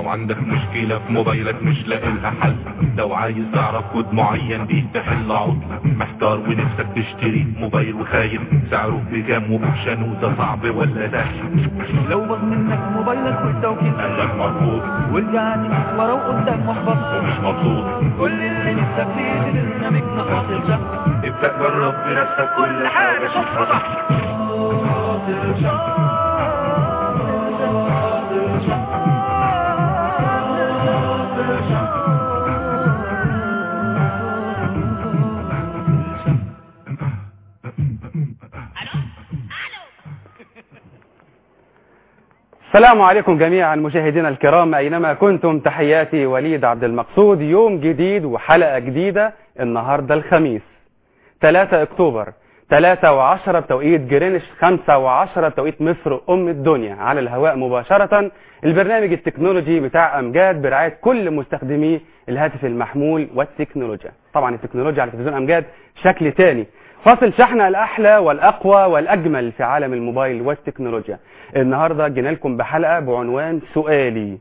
لو عندك مشكلة في موبايلك مش لاقي لها حل لو عايز تعرف كود معين بيه تحل عطل محتار ونفسك تشتري موبايل وخايف سعره بكام وبوبشانه ده صعب ولا سهل لو باظ منك موبايلك والتوكيل قلبك مرفوض ورجعت ورا وقدام محبط ومش مبسوط كل اللي نفسك فيه في برنامجنا فاصل شهر ابدأ جرب بنفسك كل حاجة شوفها صح فاصل شهر السلام عليكم جميعا مشاهدينا الكرام أينما كنتم تحياتي وليد عبد المقصود يوم جديد وحلقة جديدة النهاردة الخميس 3 أكتوبر 3 و10 بتوقيت جرينش 5 و10 بتوقيت مصر أم الدنيا على الهواء مباشرة البرنامج التكنولوجي بتاع أمجاد برعاية كل مستخدمي الهاتف المحمول والتكنولوجيا طبعا التكنولوجيا على تلفزيون أمجاد شكل تاني فاصل شحن الأحلى والأقوى والأجمل في عالم الموبايل والتكنولوجيا النهاردة جينا لكم بحلقة بعنوان سؤالي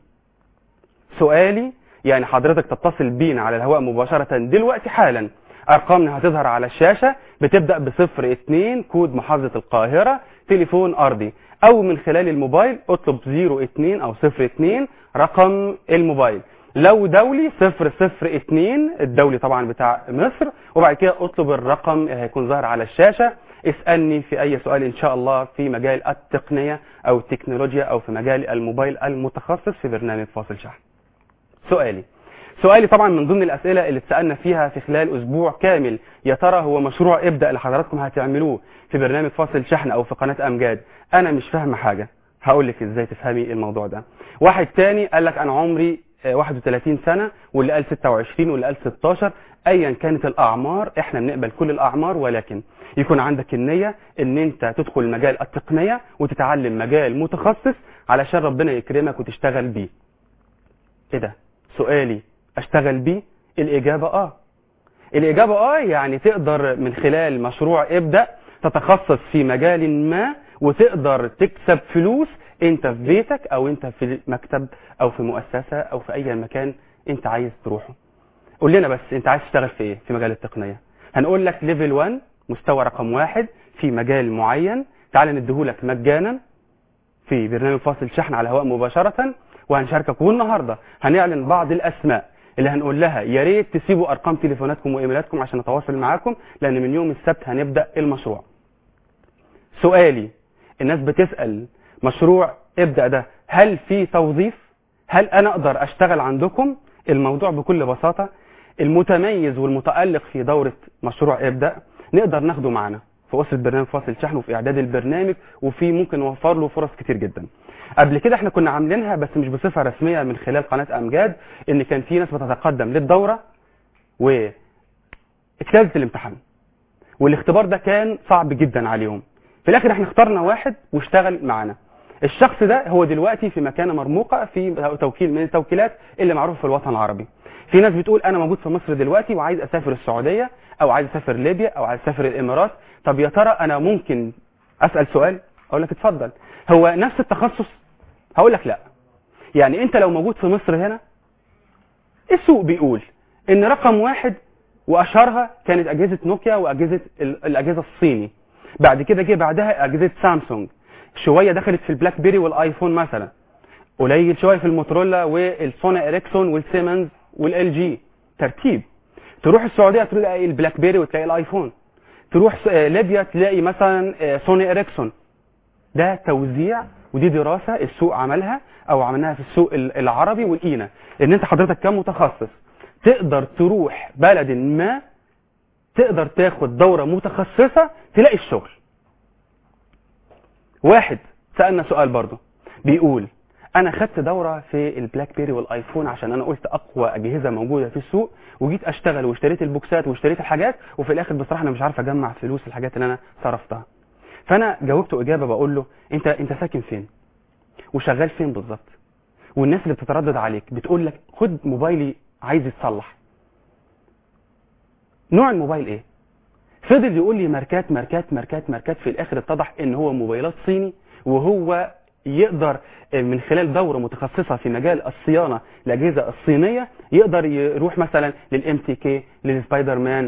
سؤالي يعني حضرتك تتصل بينا على الهواء مباشرة دلوقتي حالا أرقامنا هتظهر على الشاشة بتبدأ بصفر اتنين كود محافظة القاهرة تليفون أرضي أو من خلال الموبايل اطلب زيرو اتنين أو صفر اتنين رقم الموبايل لو دولي صفر صفر اتنين الدولي طبعا بتاع مصر وبعد كده اطلب الرقم اللي هيكون ظاهر على الشاشة اسألني في أي سؤال إن شاء الله في مجال التقنية أو التكنولوجيا أو في مجال الموبايل المتخصص في برنامج فاصل شحن سؤالي سؤالي طبعا من ضمن الأسئلة اللي اتسألنا فيها في خلال أسبوع كامل يا ترى هو مشروع ابدأ اللي حضراتكم هتعملوه في برنامج فاصل شحن أو في قناة أمجاد أنا مش فاهم حاجة هقول لك ازاي تفهمي الموضوع ده واحد تاني قال لك انا عمري آه، 31 سنة واللي قال 26 واللي قال 16 ايا كانت الاعمار احنا بنقبل كل الاعمار ولكن يكون عندك النية ان انت تدخل مجال التقنية وتتعلم مجال متخصص علشان ربنا يكرمك وتشتغل بيه ايه ده سؤالي اشتغل بيه الاجابة اه الاجابة اه يعني تقدر من خلال مشروع ابدأ تتخصص في مجال ما وتقدر تكسب فلوس انت في بيتك او انت في مكتب او في مؤسسة او في اي مكان انت عايز تروحه قول لنا بس انت عايز تشتغل في ايه في مجال التقنية هنقول لك ليفل 1 مستوى رقم واحد في مجال معين تعال نديهولك مجانا في برنامج فاصل شحن على الهواء مباشرة وهنشاركك والنهاردة هنعلن بعض الأسماء اللي هنقول لها يا ريت تسيبوا أرقام تليفوناتكم وإيميلاتكم عشان نتواصل معاكم لأن من يوم السبت هنبدأ المشروع سؤالي الناس بتسأل مشروع ابدأ ده هل في توظيف هل أنا أقدر أشتغل عندكم الموضوع بكل بساطة المتميز والمتألق في دورة مشروع ابدأ نقدر ناخده معنا في أسرة برنامج فاصل شحن وفي إعداد البرنامج وفي ممكن نوفر له فرص كتير جدا قبل كده احنا كنا عاملينها بس مش بصفة رسمية من خلال قناة أمجاد إن كان في ناس بتتقدم للدورة واجتازت الامتحان والاختبار ده كان صعب جدا عليهم في الآخر احنا اخترنا واحد واشتغل معانا الشخص ده هو دلوقتي في مكانة مرموقة في توكيل من التوكيلات اللي معروف في الوطن العربي في ناس بتقول انا موجود في مصر دلوقتي وعايز اسافر السعودية او عايز اسافر ليبيا او عايز اسافر الامارات طب يا ترى انا ممكن اسأل سؤال اقول لك اتفضل هو نفس التخصص هقول لك لا يعني انت لو موجود في مصر هنا السوق بيقول ان رقم واحد واشهرها كانت اجهزة نوكيا واجهزة ال- الاجهزة الصيني بعد كده جه بعدها اجهزة سامسونج شوية دخلت في البلاك بيري والايفون مثلا قليل شوية في الموتورولا والسوني اريكسون والسيمنز والال جي ترتيب تروح السعودية تلاقي البلاك بيري وتلاقي الايفون تروح س- آه، ليبيا تلاقي مثلا آه، سوني اريكسون ده توزيع ودي دراسة السوق عملها او عملناها في السوق ال- العربي والاينا ان انت حضرتك كمتخصص تقدر تروح بلد ما تقدر تاخد دورة متخصصة تلاقي الشغل واحد سألنا سؤال برضه بيقول انا خدت دورة في البلاك بيري والايفون عشان انا قلت اقوى اجهزة موجودة في السوق وجيت اشتغل واشتريت البوكسات واشتريت الحاجات وفي الاخر بصراحة انا مش عارف اجمع فلوس الحاجات اللي انا صرفتها فانا جاوبته اجابة بقول له انت انت ساكن فين وشغال فين بالظبط والناس اللي بتتردد عليك بتقول لك خد موبايلي عايز يتصلح نوع الموبايل ايه فضل يقول لي ماركات ماركات ماركات ماركات في الاخر اتضح ان هو موبايلات صيني وهو يقدر من خلال دورة متخصصة في مجال الصيانة الأجهزة الصينية يقدر يروح مثلا للام تي كي للسبايدر مان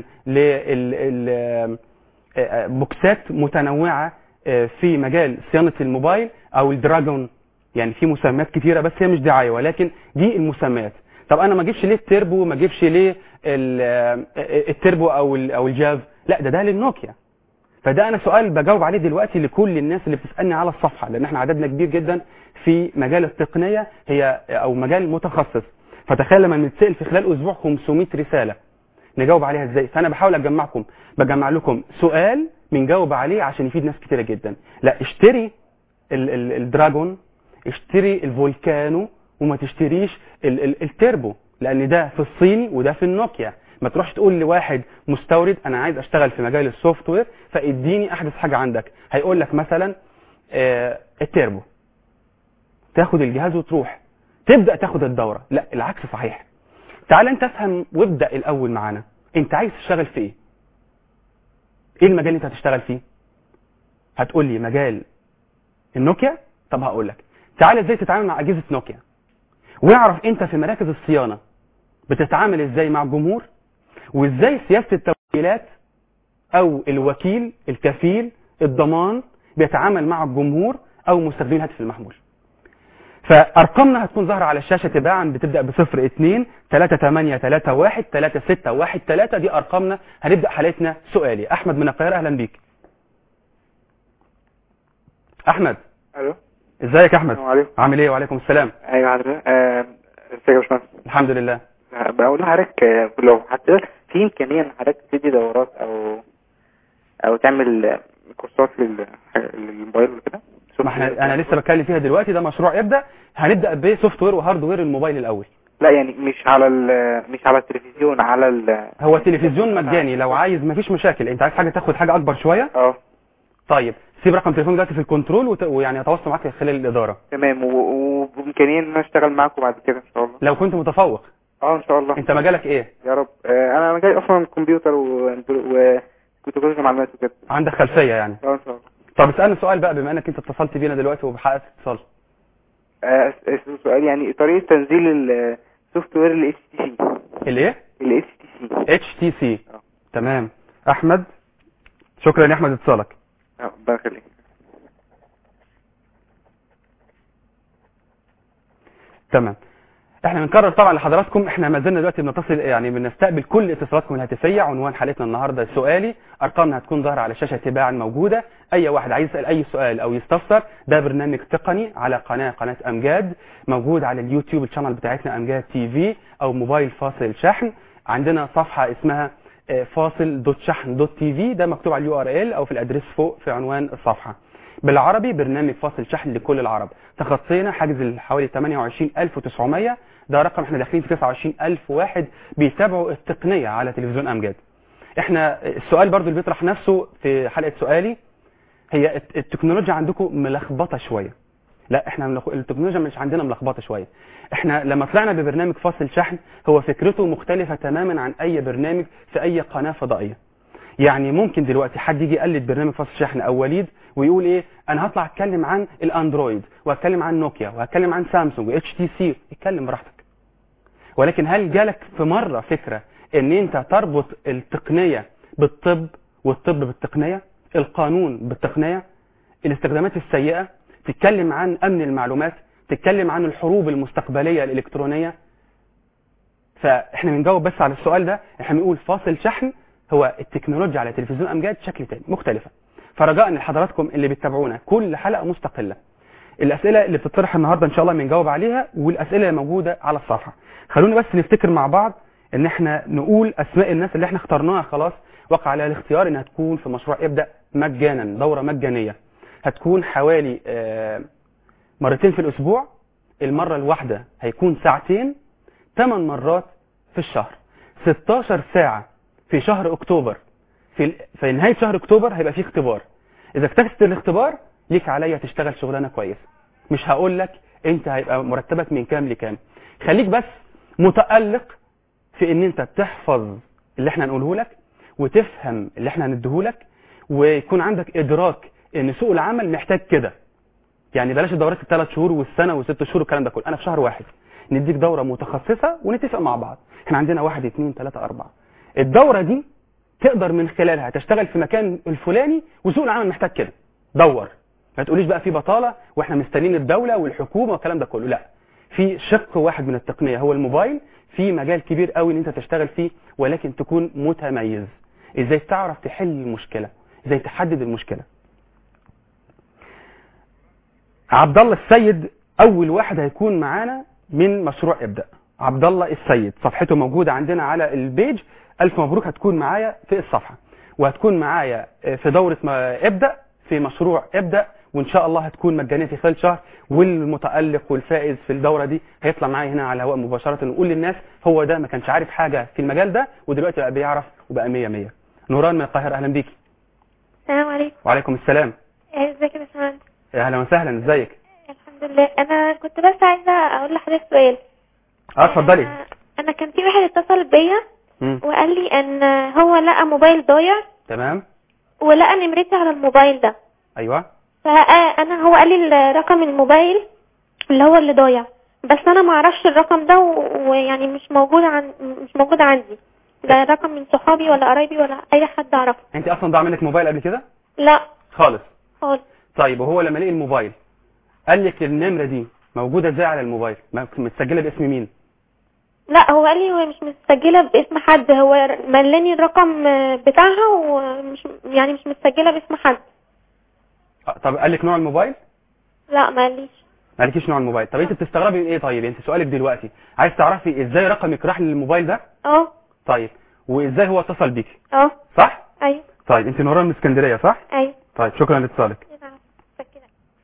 للبوكسات متنوعة آه، في مجال صيانة الموبايل أو الدراجون يعني في مسميات كتيرة بس هي مش دعاية ولكن دي المسميات طب انا ما اجيبش ليه التربو ما اجيبش ليه ال- آه، التربو او ال- او الجاف لا ده ده للنوكيا فده انا سؤال بجاوب عليه دلوقتي لكل الناس اللي بتسالني على الصفحه لان احنا عددنا كبير جدا في مجال التقنيه هي او مجال متخصص فتخيل لما نتسال في خلال اسبوع 500 رساله نجاوب عليها ازاي فانا بحاول اجمعكم بجمع لكم سؤال بنجاوب عليه عشان يفيد ناس كتيره جدا لا اشتري ال ال الدراجون اشتري الفولكانو وما تشتريش ال ال التربو لان ده في الصيني وده في النوكيا ما تروحش تقول لواحد مستورد انا عايز اشتغل في مجال السوفت وير فاديني احدث حاجه عندك هيقول لك مثلا آه التربو تاخد الجهاز وتروح تبدا تاخد الدوره لا العكس صحيح تعال انت افهم وابدا الاول معانا انت عايز تشتغل في ايه ايه المجال اللي انت هتشتغل فيه هتقول لي مجال النوكيا طب هقول لك تعال ازاي تتعامل مع اجهزه نوكيا واعرف انت في مراكز الصيانه بتتعامل ازاي مع الجمهور وازاي سياسه التوكيلات او الوكيل الكفيل الضمان بيتعامل مع الجمهور او مستخدمين الهاتف المحمول فارقامنا هتكون ظاهره على الشاشه تباعا بتبدا بصفر 2 3 8 3 1 3 6 1 3 دي ارقامنا هنبدا حلقتنا سؤالي احمد من القاهره اهلا بيك احمد الو ازيك يا احمد السلام عليكم عامل ايه وعليكم السلام ايوه حضرتك آه، ازيك يا باشمهندس الحمد لله آه، بقول لحضرتك آه، لو حضرتك في امكانيه ان حضرتك تدي دورات او او تعمل آه، كورسات لل- للموبايل وكده ما احنا انا لسه بتكلم فيها دلوقتي ده مشروع يبدا هنبدا بسوفت وير وهارد وير الموبايل الاول لا يعني مش على ال- مش على التلفزيون على ال هو التلفزيون مجاني لو عايز مفيش مشاكل انت عايز حاجه تاخد حاجه اكبر شويه اه طيب سيب رقم تليفون دلوقتي في الكنترول وت... ويعني اتواصل معاك خلال الاداره تمام و- وبامكانيه ان انا اشتغل معاكم بعد كده ان شاء الله لو كنت متفوق اه ان شاء الله انت مجالك ايه يا رب آه، انا جاي اصلا كمبيوتر و وتكنولوجيا معلومات وكده عندك خلفيه يعني اه ان شاء الله طب اسالني سؤال بقى بما انك انت اتصلت بينا دلوقتي وحققت اتصال آه، أس- أس- سؤال يعني طريقه تنزيل السوفت وير ال HTC الايه ال HTC اتش تي سي آه. تمام احمد شكرا يا احمد اتصالك اه ربنا يخليك تمام احنا بنكرر طبعا لحضراتكم احنا ما زلنا دلوقتي بنتصل يعني بنستقبل كل اتصالاتكم الهاتفيه عنوان حلقتنا النهارده سؤالي ارقامنا هتكون ظاهره على الشاشه تباعا موجوده اي واحد عايز يسال اي سؤال او يستفسر ده برنامج تقني على قناه قناه امجاد موجود على اليوتيوب الشانل بتاعتنا امجاد تي في او موبايل فاصل شحن عندنا صفحه اسمها آه، فاصل دوت شحن دوت تي في ده مكتوب على اليو ار ال او في الادريس فوق في عنوان الصفحه بالعربي برنامج فاصل شحن لكل العرب تخطينا حجز حوالي 28900 ده رقم احنا داخلين في 29000 واحد بيتابعوا التقنية على تلفزيون أمجاد احنا السؤال برضو اللي بيطرح نفسه في حلقة سؤالي هي الت- التكنولوجيا عندكم ملخبطة شوية لا احنا ملخ... التكنولوجيا مش عندنا ملخبطة شوية احنا لما طلعنا ببرنامج فاصل شحن هو فكرته مختلفة تماما عن اي برنامج في اي قناة فضائية يعني ممكن دلوقتي حد يجي يقلد برنامج فاصل شحن او وليد ويقول ايه انا هطلع اتكلم عن الاندرويد وهتكلم عن نوكيا وهتكلم عن سامسونج واتش تي سي اتكلم براحتك ولكن هل جالك في مرة فكرة ان انت تربط التقنية بالطب والطب بالتقنية القانون بالتقنية الاستخدامات السيئة تتكلم عن امن المعلومات تتكلم عن الحروب المستقبلية الالكترونية فاحنا بنجاوب بس على السؤال ده احنا بنقول فاصل شحن هو التكنولوجيا على تلفزيون امجاد شكل تاني مختلفة فرجاء لحضراتكم اللي بتتابعونا كل حلقة مستقلة الاسئله اللي بتطرح النهارده ان شاء الله بنجاوب عليها والاسئله اللي موجوده على الصفحه خلونا بس نفتكر مع بعض ان احنا نقول اسماء الناس اللي احنا اخترناها خلاص وقع عليها الاختيار انها تكون في مشروع ابدا مجانا دوره مجانيه هتكون حوالي آه، مرتين في الاسبوع المره الواحده هيكون ساعتين 8 مرات في الشهر 16 ساعه في شهر اكتوبر في ال- في نهايه شهر اكتوبر هيبقى فيه اختبار اذا اجتزت الاختبار ليك عليا تشتغل شغلانه كويسه مش هقول لك انت هيبقى مرتبك من كام لكام خليك بس متألق في ان انت تحفظ اللي احنا هنقوله لك وتفهم اللي احنا هنديه لك ويكون عندك ادراك ان سوق العمل محتاج كده يعني بلاش الدورات الثلاث شهور والسنه والست شهور والكلام ده كله انا في شهر واحد نديك دوره متخصصه ونتفق مع بعض احنا عندنا واحد اثنين ثلاثه اربعه الدوره دي تقدر من خلالها تشتغل في مكان الفلاني وسوق العمل محتاج كده دور ما تقوليش بقى في بطاله واحنا مستنيين الدوله والحكومه والكلام ده كله لا في شق واحد من التقنيه هو الموبايل في مجال كبير قوي ان انت تشتغل فيه ولكن تكون متميز ازاي تعرف تحل المشكله ازاي تحدد المشكله عبد الله السيد اول واحد هيكون معانا من مشروع ابدا عبد الله السيد صفحته موجوده عندنا على البيج الف مبروك هتكون معايا في الصفحه وهتكون معايا في دوره ما ابدا في مشروع ابدا وان شاء الله هتكون مجانيه في خلال شهر والمتالق والفائز في الدوره دي هيطلع معايا هنا على الهواء مباشره ونقول للناس هو ده ما كانش عارف حاجه في المجال ده ودلوقتي بقى بيعرف وبقى 100 100 نوران من القاهره اهلا بيكي السلام عليكم وعليكم السلام ازيك يا باشمهندس اهلا وسهلا ازيك الحمد لله انا كنت بس عايزه اقول لحضرتك سؤال اه اتفضلي أنا- انا كان في واحد اتصل بيا مم. وقال لي ان هو لقى موبايل ضايع تمام ولقى نمرتي على الموبايل ده ايوه فانا هو قال لي رقم الموبايل اللي هو اللي ضايع بس انا ما اعرفش الرقم ده و- ويعني مش موجود عن مش موجود عندي ده رقم من صحابي ولا قرايبي ولا اي حد اعرفه انت اصلا ضاع منك موبايل قبل كده لا خالص خالص طيب وهو لما لقي الموبايل قال لك النمره دي موجوده ازاي على الموبايل ما- متسجله باسم مين لا هو قال لي هو مش متسجله باسم حد هو ملاني الرقم بتاعها ومش يعني مش متسجله باسم حد آه، طب قال لك نوع الموبايل لا ما قاليش ما قالكيش نوع الموبايل طب انت بتستغربي من ايه طيب انت سؤالك دلوقتي عايز تعرفي ازاي رقمك راح للموبايل ده اه طيب وازاي هو اتصل بيكي اه صح ايوه طيب انت نوران من اسكندريه صح ايوه طيب شكرا لاتصالك فكده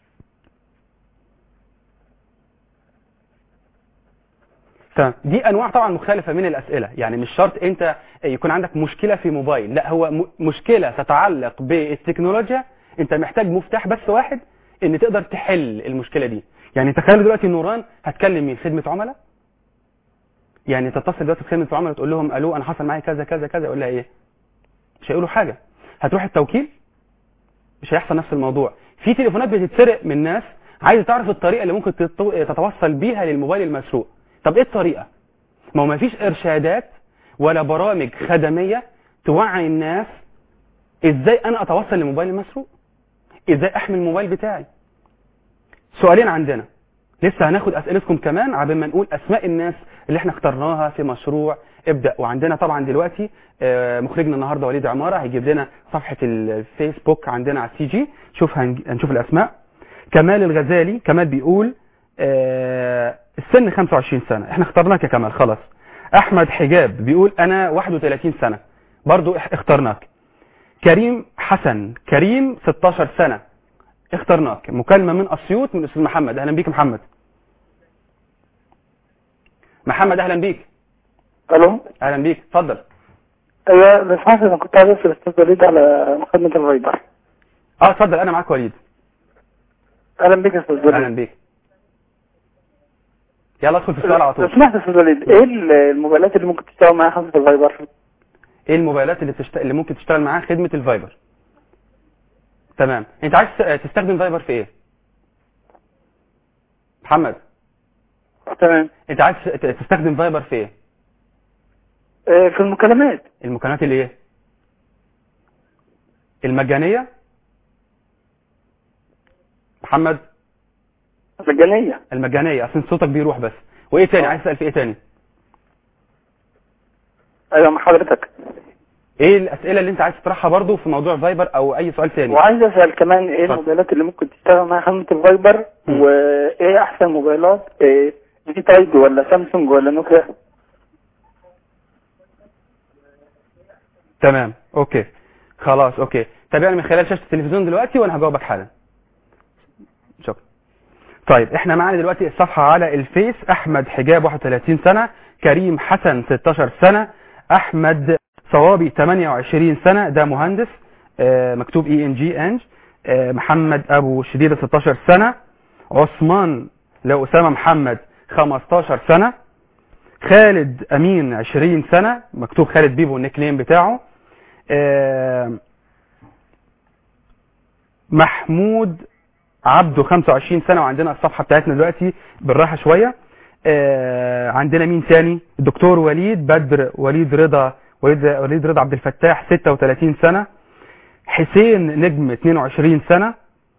تمام دي انواع طبعا مختلفه من الاسئله يعني مش شرط انت يكون عندك مشكله في موبايل لا هو م- مشكله تتعلق بالتكنولوجيا انت محتاج مفتاح بس واحد ان تقدر تحل المشكله دي يعني تخيل دلوقتي نوران هتكلم مين خدمه عملاء يعني تتصل دلوقتي بخدمه العملاء تقول لهم الو انا حصل معايا كذا كذا كذا يقول لها ايه مش هيقولوا حاجه هتروح التوكيل مش هيحصل نفس الموضوع في تليفونات بتتسرق من ناس عايزه تعرف الطريقه اللي ممكن تتو- تتوصل بيها للموبايل المسروق طب ايه الطريقه ما هو مفيش ارشادات ولا برامج خدميه توعي الناس ازاي انا اتوصل للموبايل المسروق ازاي احمي الموبايل بتاعي سؤالين عندنا لسه هناخد اسئلتكم كمان عبال ما نقول اسماء الناس اللي احنا اخترناها في مشروع ابدا وعندنا طبعا دلوقتي آه، مخرجنا النهارده وليد عماره هيجيب لنا صفحه الفيسبوك عندنا على السي جي شوف هنج- هنشوف الاسماء كمال الغزالي كمال بيقول آه، السن 25 سنه احنا اخترناك يا كمال خلاص احمد حجاب بيقول انا 31 سنه برضو اح- اخترناك كريم حسن كريم 16 سنه اخترناك مكالمه من اسيوط من استاذ محمد اهلا بيك محمد محمد اهلا بيك الو اهلا بيك اتفضل ايوه بس حاسس انا كنت عايز اسال الاستاذ وليد على خدمه الفايبر اه اتفضل انا معاك وليد اهلا بك يا استاذ اهلا وليد بيك يلا ادخل في السؤال على لو طول سمحت يا استاذ وليد ايه ال- الموبايلات اللي ممكن تشتغل معاها خدمه الفايبر ايه الموبايلات اللي بتشت... اللي ممكن تشتغل معاها خدمه الفايبر تمام انت عايز ت- تستخدم فايبر في ايه محمد تمام انت عايز ت- تستخدم فايبر في ايه آه، في المكالمات المكالمات اللي ايه المجانيه محمد مجانيه المجانيه اصل صوتك بيروح بس وايه تاني آه. عايز تسال في ايه تاني ايوه مع حضرتك ايه الاسئله اللي انت عايز تطرحها برضو في موضوع فايبر او اي سؤال تاني وعايز اسال كمان ايه اتفضل. الموبايلات اللي ممكن تشتغل معاها خدمه الفايبر مم. وايه احسن موبايلات إيه جي تايد ولا سامسونج ولا نوكيا تمام اوكي خلاص اوكي تابعني من خلال شاشه التلفزيون دلوقتي وانا هجاوبك حالا شكرا طيب احنا معانا دلوقتي الصفحه على الفيس احمد حجاب 31 سنه كريم حسن 16 سنه احمد صوابي 28 سنه ده مهندس آه، مكتوب اي ان جي انج محمد ابو شديده 16 سنه عثمان لأسامة محمد 15 سنة خالد أمين 20 سنة مكتوب خالد بيبو النيك نيم بتاعه آه، محمود عبده 25 سنة وعندنا الصفحة بتاعتنا دلوقتي بالراحة شوية آه، عندنا مين تاني الدكتور وليد بدر وليد رضا وليد وليد رضا عبد الفتاح 36 سنة حسين نجم 22 سنة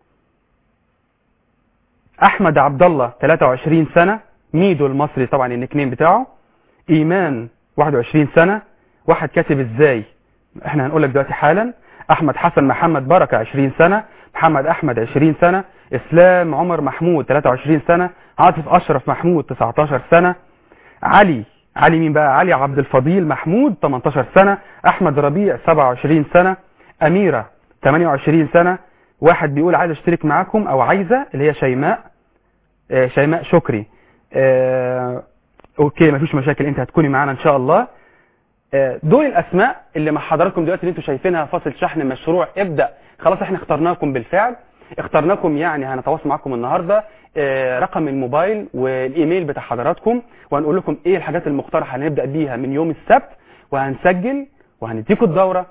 احمد عبد الله 23 سنة ميدو المصري طبعا النيك نيم بتاعه ايمان 21 سنة واحد كاتب ازاي احنا هنقول لك دلوقتي حالا احمد حسن محمد بركة 20 سنة محمد احمد 20 سنة اسلام عمر محمود 23 سنة عاطف اشرف محمود 19 سنة علي علي مين بقى علي عبد الفضيل محمود 18 سنة احمد ربيع 27 سنة اميرة 28 سنة واحد بيقول عايز اشترك معاكم او عايزة اللي هي شيماء آه، شيماء شكري آه، اوكي مفيش مشاكل انت هتكوني معانا ان شاء الله آه، دول الاسماء اللي مع حضراتكم دلوقتي اللي انتوا شايفينها فاصل شحن مشروع ابدا خلاص احنا اخترناكم بالفعل اخترناكم يعني هنتواصل معاكم النهارده آه، رقم الموبايل والايميل بتاع حضراتكم وهنقول لكم ايه الحاجات المقترحه هنبدا بيها من يوم السبت وهنسجل وهنديكم الدوره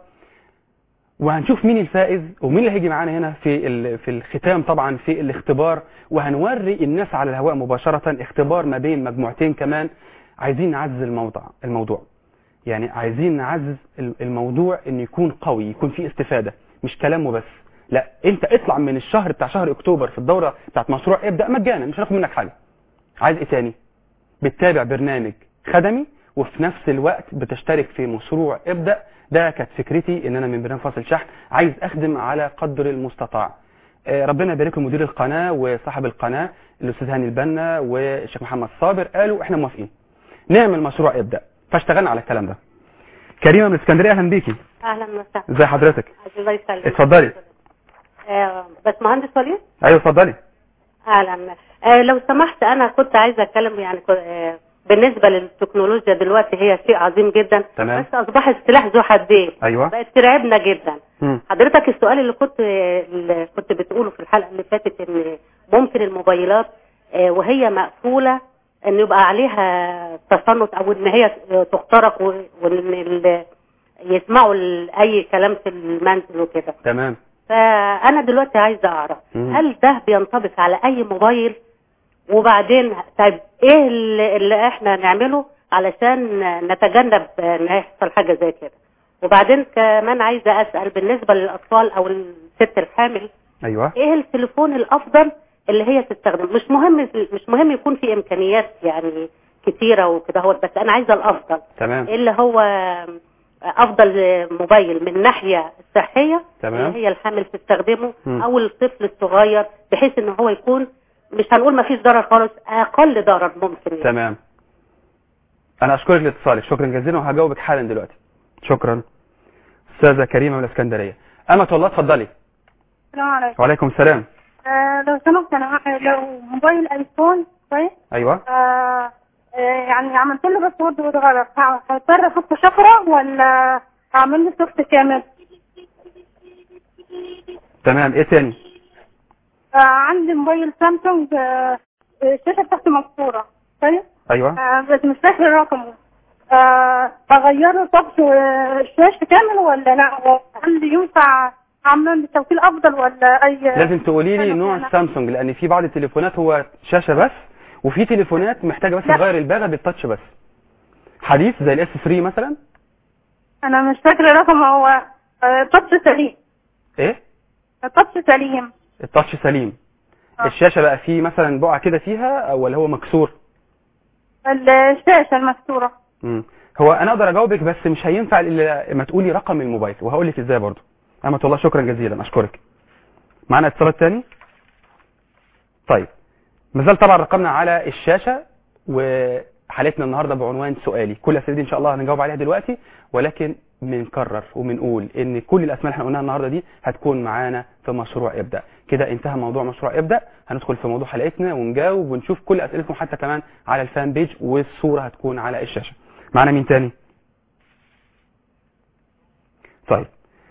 وهنشوف مين الفائز ومين اللي هيجي معانا هنا في ال- في الختام طبعا في الاختبار وهنوري الناس على الهواء مباشرة اختبار ما بين مجموعتين كمان عايزين نعزز الموضوع الموضوع يعني عايزين نعزز ال- الموضوع ان يكون قوي يكون فيه استفادة مش كلام وبس لا انت اطلع من الشهر بتاع شهر اكتوبر في الدورة بتاعت مشروع ابدأ مجانا مش هناخد منك حاجة عايز ايه تاني بتتابع برنامج خدمي وفي نفس الوقت بتشترك في مشروع ابدأ ده كانت فكرتي ان انا من برنامج فاصل شحن عايز اخدم على قدر المستطاع آه، ربنا يبارك له مدير القناة وصاحب القناة الاستاذ هاني البنا والشيخ محمد صابر قالوا احنا موافقين نعمل مشروع ابدأ فاشتغلنا على الكلام ده كريمة من اسكندرية اهلا بيكي اهلا وسهلا ازي حضرتك الله يسلمك اتفضلي آه بس مهندس وليد ايوه اتفضلي اهلا آه لو سمحت انا كنت عايزه اتكلم يعني كو- آه بالنسبه للتكنولوجيا دلوقتي هي شيء عظيم جدا تمام. بس اصبحت سلاح ذو حدين ايوه بقت ترعبنا جدا مم. حضرتك السؤال اللي كنت اللي كنت بتقوله في الحلقه اللي فاتت ان ممكن الموبايلات آه، وهي مقفوله ان يبقى عليها تصنت او ان هي تخترق و- وان ال- يسمعوا ال- اي كلام في المنزل وكده تمام فانا دلوقتي عايزه اعرف مم. هل ده بينطبق على اي موبايل وبعدين طيب ايه اللي, اللي احنا نعمله علشان نتجنب ان يحصل حاجه زي كده وبعدين كمان عايزه اسال بالنسبه للاطفال او الست الحامل ايوه ايه التليفون الافضل اللي هي تستخدم مش مهم مش مهم يكون في امكانيات يعني كتيره وكده هو بس انا عايزه الافضل تمام اللي هو افضل موبايل من الناحيه الصحيه تمام. اللي هي الحامل تستخدمه مم. او الطفل الصغير بحيث ان هو يكون مش هنقول ما فيش ضرر خالص اقل ضرر ممكن يعني. تمام انا اشكرك لاتصالك شكرا جزيلا وهجاوبك حالا دلوقتي شكرا استاذه كريمه من الاسكندريه امة الله اتفضلي السلام عليكم وعليكم السلام آه لو سمحت انا ع- لو موبايل ايفون كويس ايوه آه آه يعني عملت له بس ورد واتغير ه- هضطر احط شفره ولا اعمل له سوفت كامل تمام ايه تاني آه عندي موبايل سامسونج آه الشاشه بتاعته مكسوره كويس ايوه آه بس مش فاكر رقمه آه اغيره طبس الشاشه كامل ولا لا هل ينفع اعمل بالتوكيل افضل ولا اي لازم تقولي لي أنا- نوع أنا- سامسونج لان في بعض التليفونات هو شاشه بس وفي تليفونات محتاجه بس لا. تغير الباغه بالتاتش بس حديث زي الاس 3 مثلا انا مش فاكره رقمه هو آه تاتش سليم ايه التاتش سليم التاتش سليم آه. الشاشه بقى فيه مثلا بقعه كده فيها او ولا هو مكسور الشاشة المكسورة مم. هو انا اقدر اجاوبك بس مش هينفع الا ما تقولي رقم الموبايل وهقول لك ازاي برضه امة الله شكرا جزيلا اشكرك معانا اتصالات تاني طيب مازال طبعا رقمنا على الشاشه وحالتنا النهارده بعنوان سؤالي كل الاسئله دي ان شاء الله هنجاوب عليها دلوقتي ولكن بنكرر وبنقول ان كل الاسماء اللي احنا قلناها النهارده دي هتكون معانا في مشروع ابدا كده انتهى موضوع مشروع ابدا هندخل في موضوع حلقتنا ونجاوب ونشوف كل اسئلتكم حتى كمان على الفان بيج والصوره هتكون على الشاشه معانا مين تاني طيب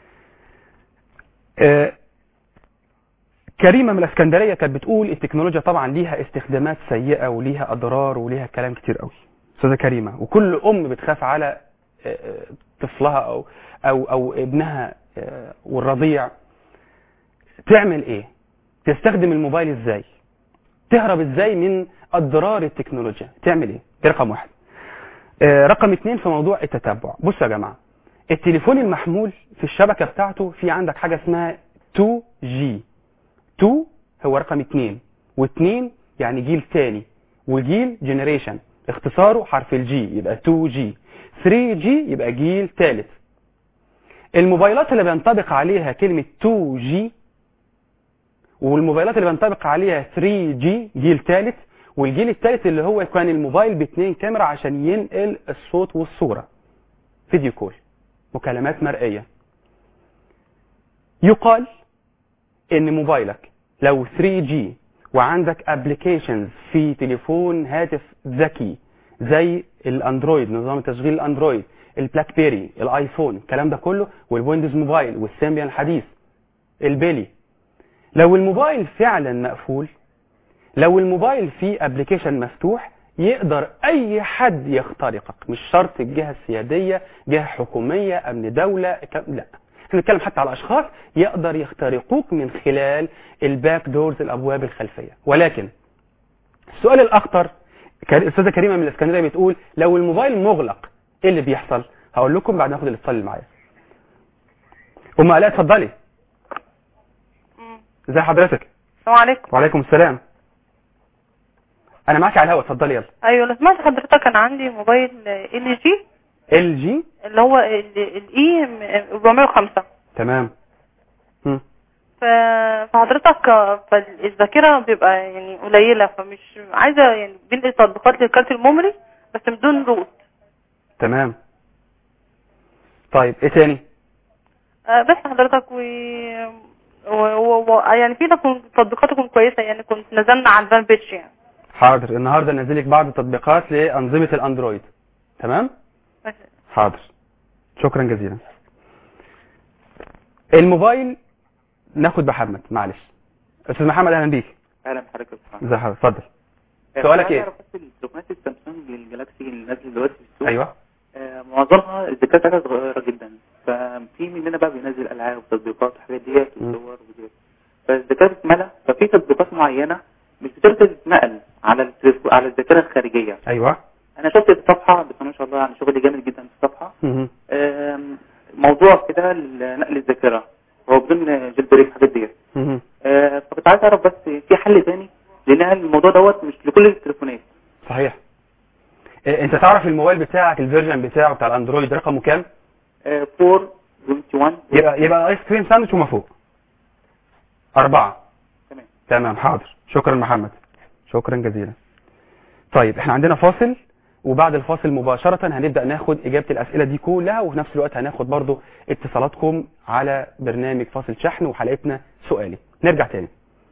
آه كريمة من الاسكندرية كانت بتقول التكنولوجيا طبعا ليها استخدامات سيئة وليها اضرار وليها كلام كتير قوي استاذة كريمة وكل ام بتخاف على آه، آه، طفلها او او او ابنها آه، والرضيع تعمل ايه تستخدم الموبايل ازاي تهرب ازاي من اضرار التكنولوجيا تعمل ايه دي رقم واحد آه، رقم اتنين في موضوع التتبع بصوا يا جماعة التليفون المحمول في الشبكة بتاعته في عندك حاجة اسمها 2G 2 هو رقم اتنين واتنين يعني جيل تاني وجيل جنريشن اختصاره حرف الجي يبقى 2G 3G يبقى جيل تالت الموبايلات اللي بينطبق عليها كلمة 2G والموبايلات اللي بينطبق عليها 3G جيل تالت والجيل التالت اللي هو كان الموبايل باتنين كاميرا عشان ينقل الصوت والصورة فيديو كول مكالمات مرئية يقال ان موبايلك لو 3G وعندك ابلكيشنز في تليفون هاتف ذكي زي الاندرويد نظام تشغيل الاندرويد البلاك بيري الايفون الكلام ده كله والويندوز موبايل والسيمبيان الحديث البيلي لو الموبايل فعلا مقفول لو الموبايل فيه ابلكيشن مفتوح يقدر اي حد يخترقك مش شرط الجهة السيادية جهة حكومية امن دولة ك- لا احنا بنتكلم حتى على اشخاص يقدر يخترقوك من خلال الباك دورز الابواب الخلفية ولكن السؤال الاخطر كان الاستاذه كريمه من الاسكندريه بتقول لو الموبايل مغلق ايه اللي بيحصل هقول لكم بعد ما اخد الاتصال اللي معايا ام الاء اتفضلي ازي حضرتك السلام عليكم وعليكم السلام انا معاك على الهواء اتفضلي يلا ايوه لو سمعت حضرتك انا عندي موبايل ال جي ال جي اللي هو الاي 405 تمام مم. ف- فحضرتك آه، فالذاكره بيبقى يعني قليله فمش عايزه يعني بنقل تطبيقات للكارت الميموري بس بدون روت تمام طيب ايه تاني آه، بس حضرتك و و... و... و... يعني في تكون تطبيقات تكون كويسه يعني كنت نزلنا على الفان بيتش يعني حاضر النهارده نزلك بعض التطبيقات لانظمه الاندرويد تمام بس حاضر شكرا جزيلا الموبايل ناخد محمد معلش استاذ محمد اهلا بيك اهلا بحضرتك يا أستاذ. ازي حضرتك اتفضل آه، سؤالك عايز إيه؟ أعرف بس التليفونات السامسونج الجلاكسي اللي نازله دلوقتي في السوق ايوه آه، معظمها الذكاء بتاعتها صغيره جدا ففي مننا بقى بينزل العاب وتطبيقات وحاجات ديت مم. وصور وفيديوهات فالذكاء بتملى ففي تطبيقات معينه مش بتقدر تتنقل على التليفون على الذاكره الخارجيه ايوه انا شفت الصفحه بس ما شاء الله يعني شغل جامد جدا في الصفحه مهم. آم، موضوع كده نقل الذاكره هو بدون جيل بريك الحاجات ديت مهم. آه، فكنت عايز اعرف بس في حل تاني لان الموضوع دوت مش لكل التليفونات صحيح إيه، انت تعرف الموبايل بتاعك الفيرجن بتاعه بتاع الاندرويد رقمه كام آه، 421 يبقى يبقى ايس كريم ساندوتش وما فوق أربعة تمام تمام حاضر شكرا محمد شكرا جزيلا طيب احنا عندنا فاصل وبعد الفاصل مباشرة هنبدأ ناخد إجابة الأسئلة دي كلها وفي نفس الوقت هناخد برضو اتصالاتكم على برنامج فاصل شحن وحلقتنا سؤالي نرجع تاني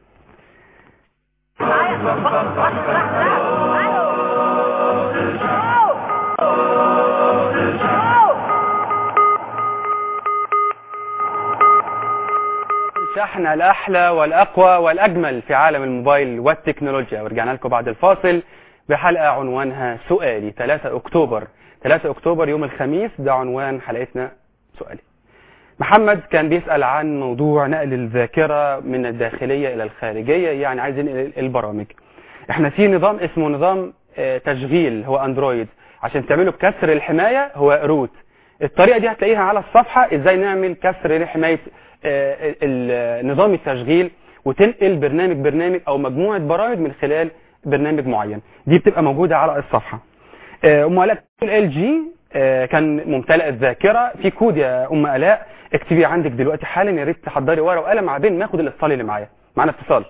الشحن الأحلى والأقوى والأجمل في عالم الموبايل والتكنولوجيا ورجعنا لكم بعد الفاصل بحلقة عنوانها سؤالي 3 أكتوبر 3 أكتوبر يوم الخميس ده عنوان حلقتنا سؤالي محمد كان بيسأل عن موضوع نقل الذاكرة من الداخلية إلى الخارجية يعني عايز ينقل البرامج احنا في نظام اسمه نظام آه، تشغيل هو اندرويد عشان تعمله بكسر الحماية هو روت الطريقة دي هتلاقيها على الصفحة ازاي نعمل كسر لحماية آه، ال- نظام التشغيل وتنقل برنامج برنامج او مجموعة برامج من خلال برنامج معين دي بتبقى موجودة على الصفحة آه، ام الاء ال جي كان ممتلئ الذاكرة في كود يا ام الاء اكتبيه عندك دلوقتي حالا يا ريت تحضري ورقة وقلم عشان ناخد الاتصال اللي معايا معانا اتصال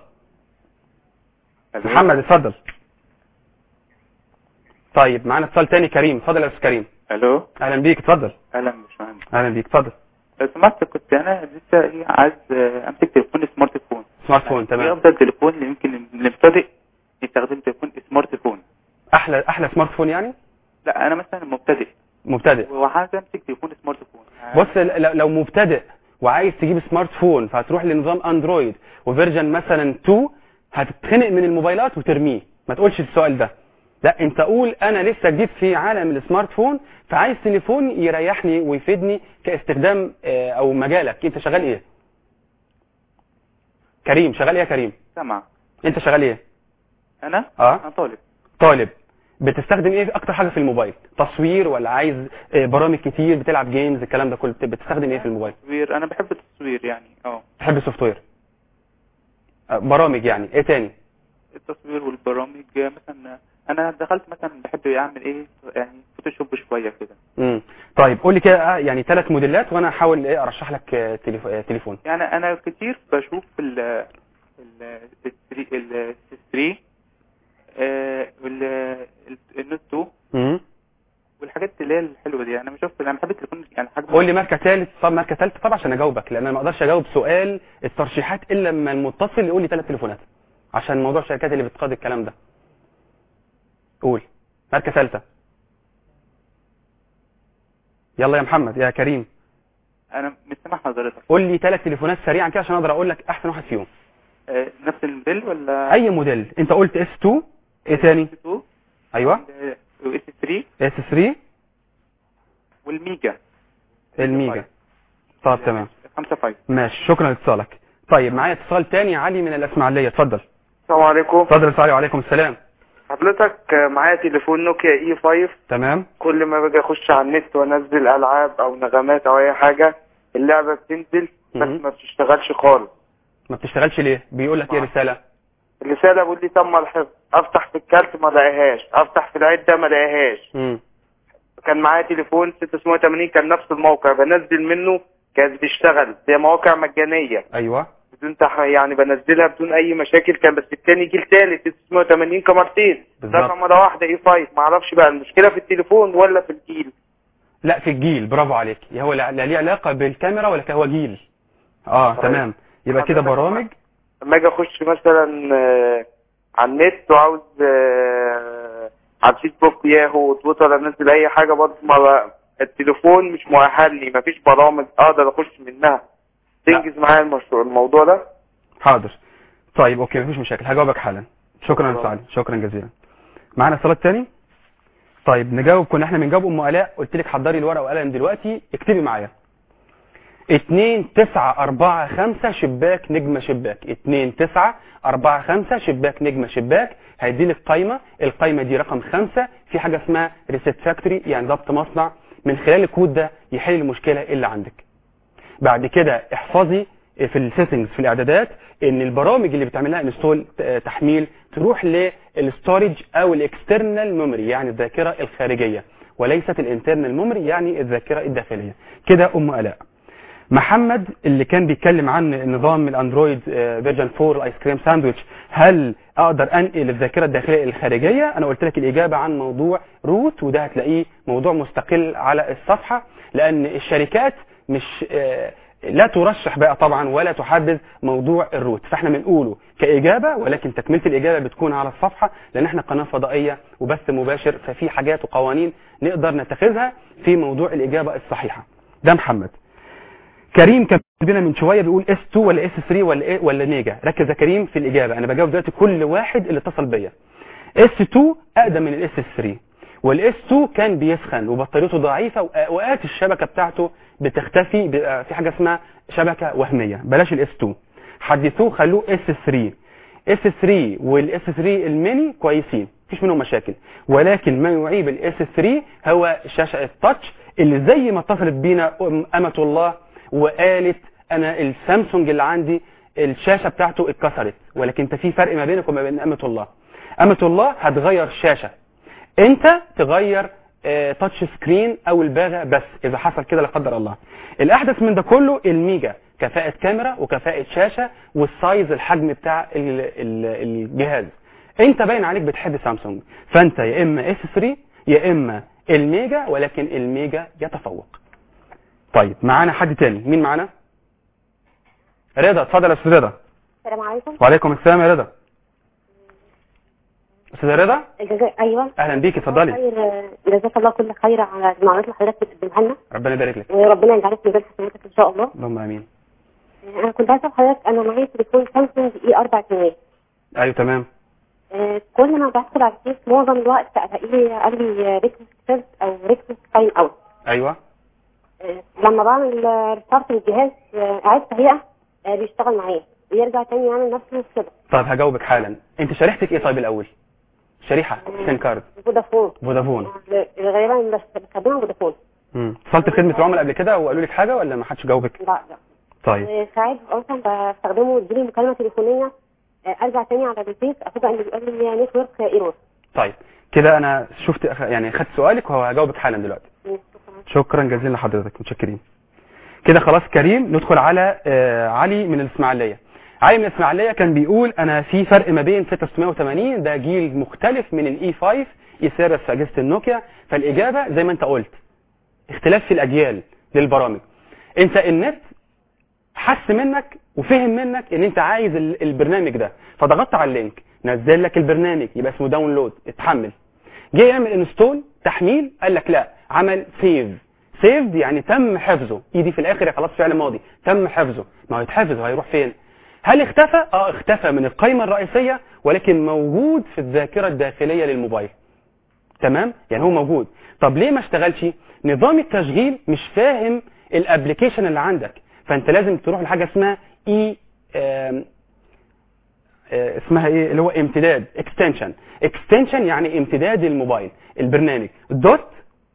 محمد اتفضل طيب معانا اتصال تاني كريم اتفضل يا استاذ كريم الو اهلا بيك اتفضل اهلا باشمهندس اهلا بيك اتفضل لو سمحت كنت انا لسه ايه عايز آه، امسك تليفون سمارت فون سمارت فون ايه تمام افضل تليفون اللي يمكن المبتدئ يستخدم تليفون سمارت فون احلى احلى سمارت فون يعني لا انا مثلا مبتدئ مبتدئ وعايز امسك تليفون سمارت فون بص ل- لو مبتدئ وعايز تجيب سمارت فون فهتروح لنظام اندرويد وفيرجن مثلا 2 هتتخنق من الموبايلات وترميه ما تقولش السؤال ده لا انت قول انا لسه جديد في عالم السمارت فون فعايز تليفون يريحني ويفيدني كاستخدام آه، او مجالك انت شغال ايه كريم شغال ايه يا كريم سمع انت شغال ايه انا اه انا طالب طالب بتستخدم ايه اكتر حاجه في الموبايل تصوير ولا عايز آه، برامج كتير بتلعب جيمز الكلام ده كله بت- بتستخدم ايه في الموبايل تصوير انا بحب التصوير يعني اه تحب السوفت وير آه، برامج يعني ايه تاني التصوير والبرامج مثلا انا دخلت مثلا بحب اعمل ايه يعني فوتوشوب شويه كده امم طيب قول لي كده آه، يعني ثلاث موديلات وانا هحاول ايه ارشح لك آه، تليف- آه، تليفون يعني انا كتير بشوف ال ال ال 3 وال النوت 2 امم والحاجات اللي هي الحلوه دي انا بشوف انا بحب التليفون يعني حاجه قول لي ماركه ثالث طب ماركه ثالث طبعا عشان اجاوبك لان انا ما اقدرش اجاوب سؤال الترشيحات الا لما المتصل يقول لي ثلاث تليفونات عشان موضوع الشركات اللي بتقاضي الكلام ده قول ماركه ثالثه يلا يا محمد يا كريم انا مش سامع حضرتك قول لي ثلاث تليفونات سريعا كده عشان اقدر اقول لك احسن واحد فيهم آه، نفس الموديل ولا اي موديل انت قلت اس 2 ايه تاني 2 ايوه واس 3 اس 3 والميجا الميجا طب تمام 5 5 ماشي شكرا لاتصالك طيب معايا اتصال تاني علي من الاسماعيليه اتفضل السلام عليكم اتفضل يا علي وعليكم السلام حضرتك معايا تليفون نوكيا اي 5 تمام كل ما باجي اخش على النت وانزل العاب او نغمات او اي حاجه اللعبه بتنزل بس مهم. ما بتشتغلش خالص ما بتشتغلش ليه بيقول لك ايه رساله الرساله بيقول لي تم الحفظ افتح في الكارت ما لاقيهاش افتح في العده ما لاقيهاش امم كان معايا تليفون 680 كان نفس الموقع بنزل منه كانت بتشتغل زي مواقع مجانيه ايوه بدون تح... يعني بنزلها بدون اي مشاكل كان بس التاني جيل تالت 680 كاميرتين بالظبط. ده مره واحده اي 5 معرفش بقى المشكله في التليفون ولا في الجيل لا في الجيل برافو عليك هو لا لا ليه علاقه بالكاميرا ولا هو جيل اه طيب. تمام يبقى كده برامج لما اجي اخش مثلا آه، على النت وعاوز آه، على الفيسبوك ياهو تويتر انزل اي حاجه برضه ما ب- التليفون مش مؤهلني مفيش برامج اقدر اخش منها تنجز معايا المشروع الموضوع ده حاضر طيب اوكي مفيش مشاكل هجاوبك حالا شكرا يا سعد شكرا جزيلا معانا اتصال تاني طيب نجاوب كنا احنا بنجاوب ام الاء قلت لك حضري الورقه وقلم دلوقتي اكتبي معايا 2 9 4 5 شباك نجمه شباك 2 9 4 5 شباك نجمه شباك هيدي لك قايمه القايمه دي رقم 5 في حاجه اسمها ريسيت فاكتوري يعني ضبط مصنع من خلال الكود ده يحل المشكله اللي عندك بعد كده احفظي في السيتنجز في الاعدادات ان البرامج اللي بتعمل لها انستول تحميل تروح للستورج او الاكسترنال ميموري يعني الذاكره الخارجيه وليست الانترنال ميموري يعني الذاكره الداخليه كده ام الاء محمد اللي كان بيتكلم عن نظام الاندرويد فيرجن 4 الايس كريم ساندويتش هل اقدر انقل الذاكره الداخليه الخارجيه انا قلت لك الاجابه عن موضوع روت وده هتلاقيه موضوع مستقل على الصفحه لان الشركات مش آه، لا ترشح بقى طبعا ولا تحدد موضوع الروت فاحنا بنقوله كإجابة ولكن تكملة الإجابة بتكون على الصفحة لأن احنا قناة فضائية وبث مباشر ففي حاجات وقوانين نقدر نتخذها في موضوع الإجابة الصحيحة ده محمد كريم كان بينا من شويه بيقول اس 2 ولا اس 3 ولا ايه ولا نيجا ركز يا كريم في الاجابه انا بجاوب دلوقتي كل واحد اللي اتصل بيا اس 2 اقدم من الاس 3 والاس 2 كان بيسخن وبطاريته ضعيفه واوقات الشبكه بتاعته بتختفي بيبقى في حاجه اسمها شبكه وهميه بلاش الاس 2 حدثوه خلوه اس 3 اس 3 والاس 3 الميني كويسين مفيش منهم مشاكل ولكن ما يعيب الاس 3 هو شاشه التاتش اللي زي ما اتصلت بينا أم- امه الله وقالت انا السامسونج اللي عندي الشاشه بتاعته اتكسرت ولكن انت في فرق ما بينك وما بين امه الله امه الله هتغير شاشه انت تغير آه، تاتش سكرين او الباغه بس اذا حصل كده لا قدر الله الاحدث من ده كله الميجا كفاءه كاميرا وكفاءه شاشه والسايز الحجم بتاع ال- ال- الجهاز انت باين عليك بتحب سامسونج فانت يا اما اس 3 يا اما الميجا ولكن الميجا يتفوق طيب معانا حد تاني مين معانا رضا اتفضل يا استاذ رضا السلام عليكم وعليكم السلام يا رضا استاذ رضا جزاك ايوه اهلا بيك اتفضلي خير جزاك الله كل خير على المعلومات اللي حضرتك بتقدمها لنا ربنا يبارك لك وربنا يجعلك في ميزان حسناتك ان شاء الله اللهم امين انا كنت عايزه اسال حضرتك انا معايا تليفون سامسونج اي 4 جنيه ايوه تمام آه، كل ما بدخل على الفيس معظم الوقت الاقيه قال لي ريكوست سيرش او ريكوست ساين اوت ايوه لما بعمل ريستارت للجهاز آه، اعاده تهيئه آه، بيشتغل معايا ويرجع تاني يعمل نفس كده طيب هجاوبك حالا انت شريحتك ايه طيب الاول شريحه سين كارد فودافون فودافون غالبا بس بستخدمها فودافون امم اتصلت بخدمه العملاء قبل كده وقالوا لك حاجه ولا ما حدش جاوبك لا لا طيب ساعات ببقى مثلا بستخدمه ويجيلي مكالمه تليفونيه آه، ارجع تاني على البيت افوجئ ان بيقول لي نتورك ايرور طيب كده انا شفت أخ- يعني خدت سؤالك وهجاوبك حالا دلوقتي شكرا جزيلا لحضرتك متشكرين كده خلاص كريم ندخل على آه علي من الاسماعيليه علي من الاسماعيليه كان بيقول انا في فرق ما بين 6680 ده جيل مختلف من الاي 5 يسيرس في اجهزه النوكيا فالاجابه زي ما انت قلت اختلاف في الاجيال للبرامج انت النت حس منك وفهم منك ان انت عايز ال- البرنامج ده فضغطت على اللينك نزل لك البرنامج يبقى اسمه داونلود اتحمل جه يعمل انستول تحميل قال لك لا عمل سيف سيف يعني تم حفظه ايدي في الاخر يا خلاص فعل ماضي تم حفظه ما هو يتحفظ هيروح فين هل اختفى اه اختفى من القائمه الرئيسيه ولكن موجود في الذاكره الداخليه للموبايل تمام يعني هو موجود طب ليه ما اشتغلش نظام التشغيل مش فاهم الابلكيشن اللي عندك فانت لازم تروح لحاجه اسمها اي آم، آه، اسمها ايه اللي هو امتداد اكستنشن اكستنشن يعني امتداد الموبايل البرنامج دوت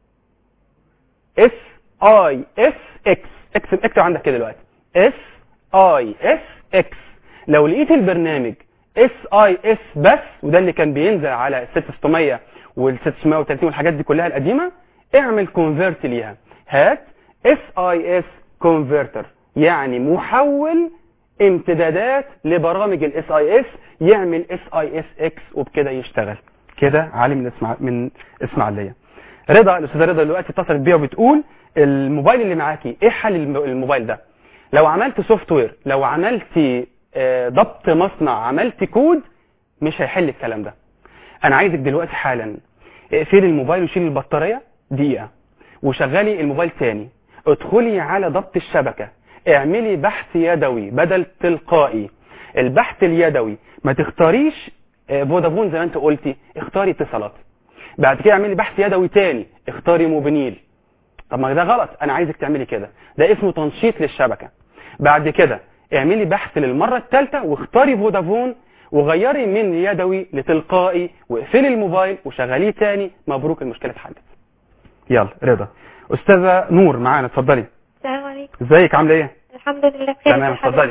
اس اي اس اكس اكتب اكتب عندك كده دلوقتي اس اي اس اكس لو لقيت البرنامج اس اي اس بس وده اللي كان بينزل على 6600 وال 630 والحاجات دي كلها القديمه اعمل كونفرت ليها هات اس اي اس كونفرتر يعني محول امتدادات لبرامج الاس اي اس يعمل اس اي اس اكس وبكده يشتغل كده علي من اسمع من اسماعيليه رضا الاستاذه رضا دلوقتي اتصلت بيها وبتقول الموبايل اللي معاكي ايه حل الم- الموبايل ده لو عملت سوفت وير لو عملت آه، ضبط مصنع عملت كود مش هيحل الكلام ده انا عايزك دلوقتي حالا اقفلي الموبايل وشيلي البطاريه دقيقه وشغلي الموبايل تاني ادخلي على ضبط الشبكه اعملي بحث يدوي بدل تلقائي البحث اليدوي ما تختاريش آه، فودافون زي ما انت قلتي اختاري اتصالات بعد كده اعملي بحث يدوي تاني اختاري موبينيل طب ما ده غلط انا عايزك تعملي كده ده اسمه تنشيط للشبكه بعد كده اعملي بحث للمره الثالثه واختاري فودافون وغيري من يدوي لتلقائي واقفلي الموبايل وشغليه تاني مبروك المشكله اتحلت يلا رضا استاذه نور معانا اتفضلي السلام عليكم ازيك عامله ايه الحمد لله بخير تمام اتفضلي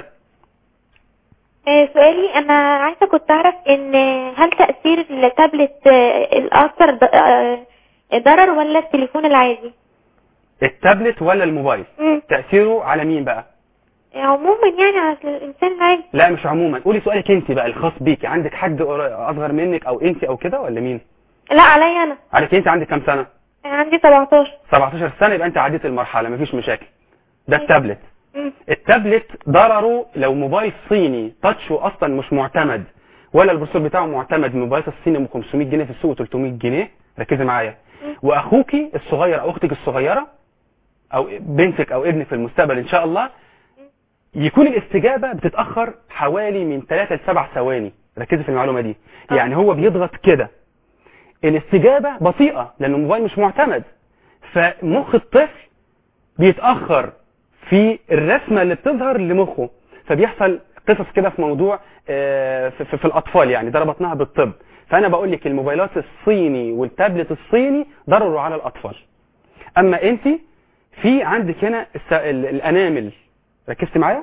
آه، سؤالي انا عايزه كنت اعرف ان هل تاثير التابلت آه، الاكثر ض- آه، ضرر ولا التليفون العادي التابلت ولا الموبايل مم. تاثيره على مين بقى عموما يعني على الانسان العادي لا مش عموما قولي سؤالك انت بقى الخاص بيكي عندك حد قر- اصغر منك او انت او كده ولا مين لا عليا انا عارف انت عندك كام سنه عندي 17 17 سنه يبقى انت عديت المرحله مفيش مشاكل ده التابلت مم. التابلت ضرره لو موبايل صيني تاتشه اصلا مش معتمد ولا البروسيسور بتاعه معتمد الموبايل الصيني ب 500 جنيه في السوق 300 جنيه ركزي معايا واخوكي الصغير او اختك الصغيره او بنتك او ابنك في المستقبل ان شاء الله يكون الاستجابه بتتاخر حوالي من 3 ل 7 ثواني ركزي في المعلومه دي يعني هو بيضغط كده الاستجابه بطيئه لان الموبايل مش معتمد فمخ الطفل بيتاخر في الرسمه اللي بتظهر لمخه فبيحصل قصص كده في موضوع آه، في, في, في الاطفال يعني ده ربطناها بالطب فانا بقول لك الموبايلات الصيني والتابلت الصيني ضرروا على الاطفال اما انت في عندك هنا الس- ال- الانامل ركزت معايا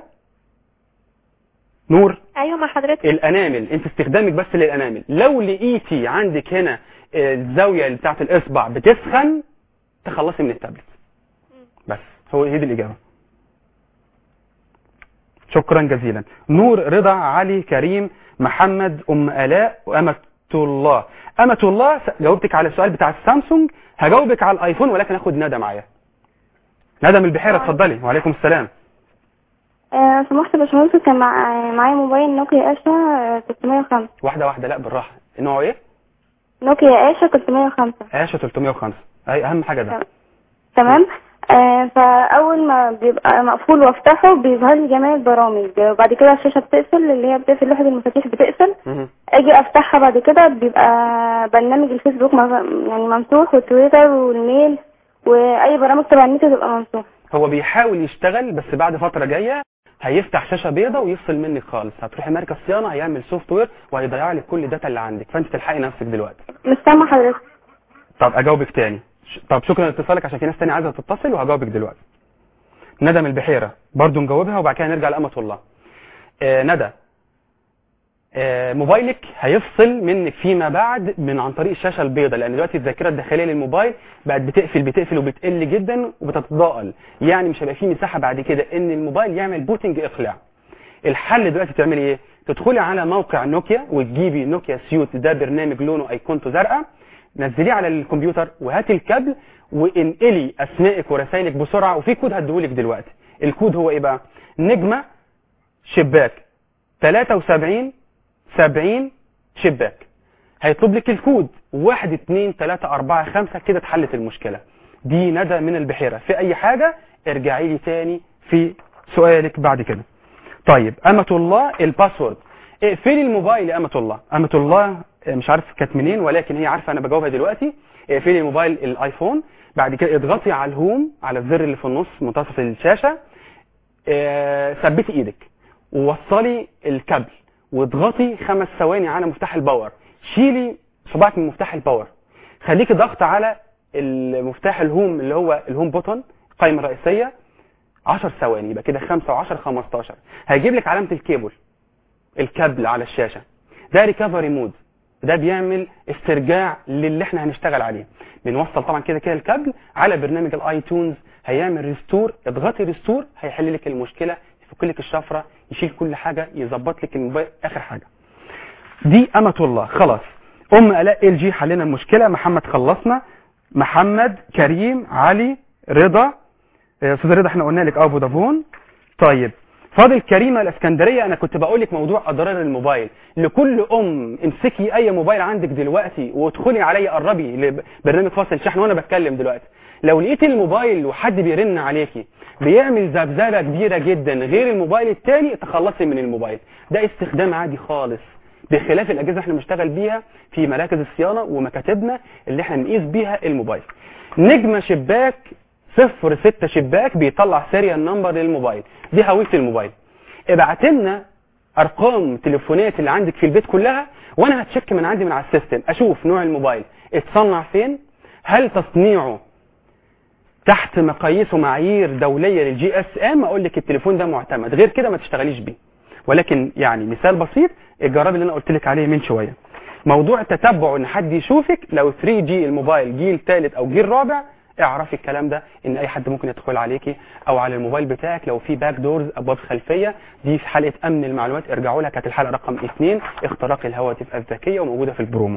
نور ايوه مع حضرتك الانامل انت استخدامك بس للانامل لو لقيتي عندك هنا آه، الزاويه اللي بتاعت الاصبع بتسخن تخلصي من التابلت بس هو هي دي الاجابه شكرا جزيلا نور رضا علي كريم محمد ام الاء وامه الله امه الله س- جاوبتك على السؤال بتاع السامسونج هجاوبك على الايفون ولكن اخد ندى معايا ندى من البحيره اتفضلي وعليكم السلام آه، سمحت يا باشمهندس كان مع... معايا موبايل نوكيا اشا آه، 305 واحده واحده لا بالراحه نوعه ايه نوكيا اشا 305 عاشه 305 اي اهم حاجه ده تمام آه فاول ما بيبقى مقفول وافتحه بيظهر لي جميع البرامج وبعد كده الشاشه بتقفل اللي هي بتقفل لوحه المفاتيح بتقفل مهم. اجي افتحها بعد كده بيبقى برنامج الفيسبوك مف- يعني ممسوح والتويتر والميل واي برامج تبع النت بتبقى ممسوح هو بيحاول يشتغل بس بعد فترة جاية هيفتح شاشه بيضاء ويفصل منك خالص هتروحي مركز صيانه هيعمل سوفت وير وهيضيع لك كل الداتا اللي عندك فانت تلحقي نفسك دلوقتي مش سامعه حضرتك طب اجاوبك تاني ش- طب شكرا لاتصالك عشان في ناس تانية عايزه تتصل وهجاوبك دلوقتي ندى من البحيره برضو نجاوبها وبعد كده نرجع لأمة الله آه ندى آه موبايلك هيفصل منك فيما بعد من عن طريق الشاشه البيضاء لان دلوقتي الذاكره الداخليه للموبايل بقت بتقفل بتقفل وبتقل جدا وبتتضاءل يعني مش هيبقى فيه مساحه بعد كده ان الموبايل يعمل بوتنج اقلاع الحل دلوقتي تعملي ايه تدخلي على موقع نوكيا وتجيبي نوكيا سيوت ده برنامج لونه ايقونته زرقاء نزليه على الكمبيوتر وهاتي الكابل وانقلي اسمائك ورسائلك بسرعه وفي كود هديهولك دلوقتي الكود هو ايه بقى نجمه شباك 73 70 شباك هيطلب لك الكود 1 2 3 4 5 كده اتحلت المشكله دي ندى من البحيره في اي حاجه ارجعي لي تاني في سؤالك بعد كده طيب أمة الله الباسورد اقفلي الموبايل يا أمة الله أمة الله مش عارف كانت منين ولكن هي عارفة أنا بجاوبها دلوقتي اقفلي الموبايل الآيفون بعد كده اضغطي على الهوم على الزر اللي في النص منتصف الشاشة اه، ثبتي ايدك ووصلي الكابل واضغطي خمس ثواني على مفتاح الباور شيلي صباعك من مفتاح الباور خليكي ضغط على المفتاح الهوم اللي هو الهوم بوتون القائمة الرئيسية 10 ثواني يبقى كده 5 و10 15 هيجيب لك علامة الكيبل الكابل على الشاشة ده ريكفري مود ده بيعمل استرجاع للي احنا هنشتغل عليه بنوصل طبعا كده كده الكابل على برنامج الايتونز هيعمل ريستور اضغطي ريستور هيحل لك المشكلة يفك لك الشفرة يشيل كل حاجة يظبط لك الموبايل اخر حاجة دي أمة الله خلاص أم آلاء ال جي حلينا المشكلة محمد خلصنا محمد كريم علي رضا آه، استاذ رضا احنا قلنا لك اه فودافون طيب فاضل كريمه الاسكندريه انا كنت بقول لك موضوع اضرار الموبايل لكل ام امسكي اي موبايل عندك دلوقتي وادخلي عليا قربي لبرنامج فاصل شحن وانا بتكلم دلوقتي لو لقيتي الموبايل وحد بيرن عليكي بيعمل ذبذبه كبيره جدا غير الموبايل التاني تخلصي من الموبايل ده استخدام عادي خالص بخلاف الاجهزه اللي احنا بنشتغل بيها في مراكز الصيانه ومكاتبنا اللي احنا بنقيس بيها الموبايل نجمه شباك صفر ستة شباك بيطلع سيريال نمبر للموبايل دي هوية الموبايل ابعت لنا ارقام تليفونات اللي عندك في البيت كلها وانا هتشك من عندي من على السيستم اشوف نوع الموبايل اتصنع فين هل تصنيعه تحت مقاييس ومعايير دولية للجي اس ام اقول لك التليفون ده معتمد غير كده ما تشتغليش بيه ولكن يعني مثال بسيط الجراب اللي انا قلت لك عليه من شوية موضوع تتبع ان حد يشوفك لو 3 جي الموبايل جيل ثالث او جيل رابع اعرفي الكلام ده ان اي حد ممكن يدخل عليكي او على الموبايل بتاعك لو في باك دورز ابواب خلفيه دي في حلقه امن المعلومات ارجعوا لها كانت الحلقه رقم 2 اختراق الهواتف الذكيه وموجوده في البرومو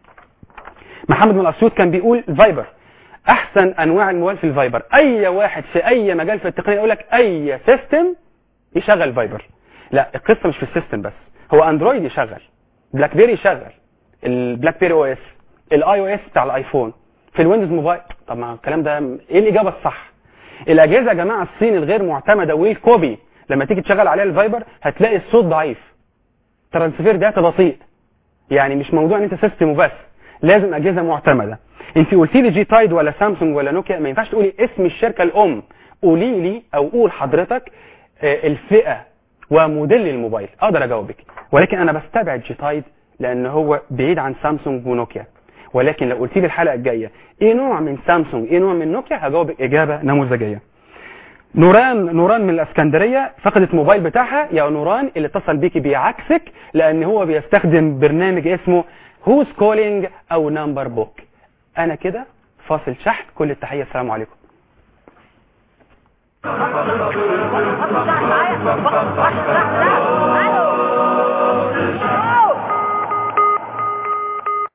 محمد من الاسيوط كان بيقول فايبر احسن انواع الموبايل في الفايبر اي واحد في اي مجال في التقنيه يقول لك اي سيستم يشغل فايبر لا القصه مش في السيستم بس هو اندرويد يشغل بلاك بيري يشغل البلاك بيري او اس الاي او اس بتاع الايفون في الويندوز موبايل طب ما الكلام ده ايه الاجابه الصح الاجهزه يا جماعه الصين الغير معتمده والكوبي لما تيجي تشغل عليها الفايبر هتلاقي الصوت ضعيف ترانسفير داتا بطيء يعني مش موضوع ان انت سيستم وبس لازم اجهزه معتمده انت قلتي لي جي تايد ولا سامسونج ولا نوكيا ما ينفعش تقولي اسم الشركه الام قولي لي او قول حضرتك آه، الفئه وموديل الموبايل اقدر اجاوبك ولكن انا بستبعد جي تايد لان هو بعيد عن سامسونج ونوكيا ولكن لو قلت لي الحلقه الجايه ايه نوع من سامسونج ايه نوع من نوكيا هجاوبك اجابه نموذجيه نوران نوران من الاسكندريه فقدت موبايل بتاعها يا نوران اللي اتصل بيكي بيعكسك لان هو بيستخدم برنامج اسمه هوز كولينج او نمبر بوك انا كده فاصل شحن كل التحيه السلام عليكم معايا